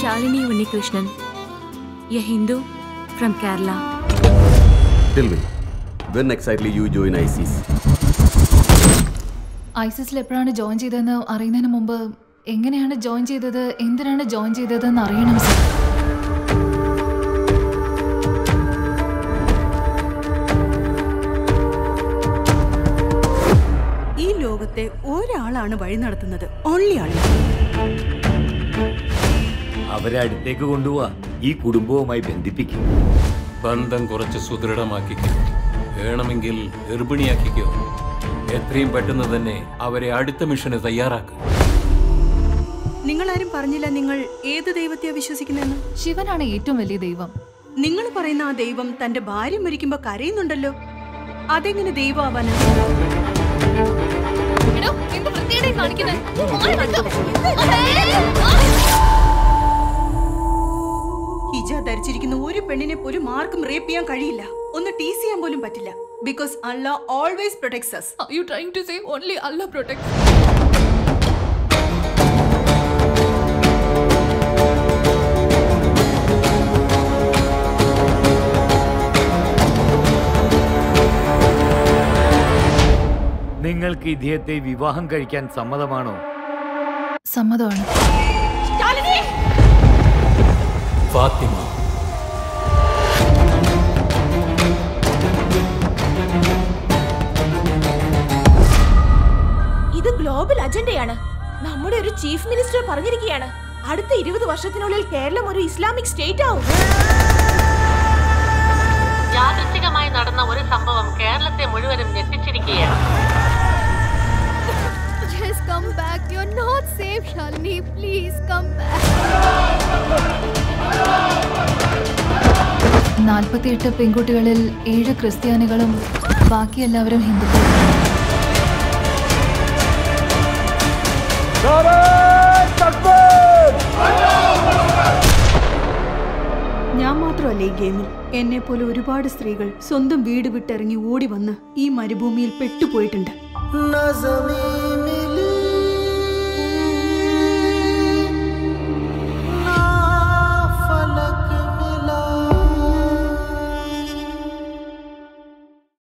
Shalini Unnikrishnan, a Hindu from Kerala. Tell me, when exactly you join ISIS? ഐസിസിൽ എപ്പോഴാണ് join ചെയ്തതെന്ന് അറിയുന്നതിന് മുമ്പ് എങ്ങനെയാണ് ജോയിൻ ചെയ്തത് എന്തിനാണ് ജോയിൻ ചെയ്തതെന്ന് അറിയണം സർ ഈ ലോകത്തെ ഒരാളാണ് വഴി നടത്തുന്നത് ഓൺലി ആൾ അവരെ അടുത്തേക്ക് കൊണ്ടുപോവാ ഈ കുടുംബവുമായി ബന്ധിപ്പിക്കും ബന്ധം കുറച്ച് സുദൃഢമാക്കിക്കോ വേണമെങ്കിൽ ഗർഭിണിയാക്കിക്കോ എത്രയും പെട്ടെന്ന് തന്നെ അവരെ അടുത്ത മിഷന് തയ്യാറാക്കുക നിങ്ങൾ ആരും പറഞ്ഞില്ല നിങ്ങൾ ഏത് ദൈവത്തെയാ വിശ്വസിക്കുന്നതെന്ന് ശിവനാണ് ഏറ്റവും വലിയ ദൈവം നിങ്ങൾ പറയുന്ന ആ ദൈവം തന്റെ ഭാര്യ മരിക്കുമ്പോ കരയുന്നുണ്ടല്ലോ അതെങ്ങനെ ദൈവമാവാനാ ഹിജ ധരിച്ചിരിക്കുന്ന ഒരു പെണ്ണിനെ പോലും ആർക്കും റേപ്പ് ചെയ്യാൻ കഴിയില്ല ഒന്ന് ടീസ് ചെയ്യാൻ പോലും പറ്റില്ല ബിക്കോസ് അല്ല always protects us you trying to say only അല്ല പ്രൊട്ടക്ട് നിങ്ങൾക്ക് ഇദ്ദേഹത്തെ വിവാഹം കഴിക്കാൻ സമ്മതമാണോ സമ്മതമാണ് ഫാത്തിമ ഇത് ഗ്ലോബൽ അജണ്ടയാണ് നമ്മുടെ ഒരു ചീഫ് മിനിസ്റ്റർ പറഞ്ഞിരിക്കുകയാണ് അടുത്ത ഇരുപത് വർഷത്തിനുള്ളിൽ കേരളം ഒരു ഇസ്ലാമിക് സ്റ്റേറ്റ് ആവും യാദൃച്ഛികമായി നടന്ന ഒരു സംഭവം കേരളത്തെ മുഴുവനും ഞെട്ടിച്ചിരിക്കുകയാണ് Just come back. You're not safe, Shalini. Please come back. നാൽപ്പത്തിയെട്ട് പെൺകുട്ടികളിൽ ഏഴ് ക്രിസ്ത്യാനികളും ബാക്കി എല്ലാവരും ഹിന്ദുക്കളും ഞാൻ മാത്രമല്ല ഈ ഗെയിമിൽ എന്നെ പോലെ ഒരുപാട് സ്ത്രീകൾ സ്വന്തം വീട് വിട്ടിറങ്ങി ഓടി വന്ന് ഈ മരുഭൂമിയിൽ പെട്ടുപോയിട്ടുണ്ട് न जमीन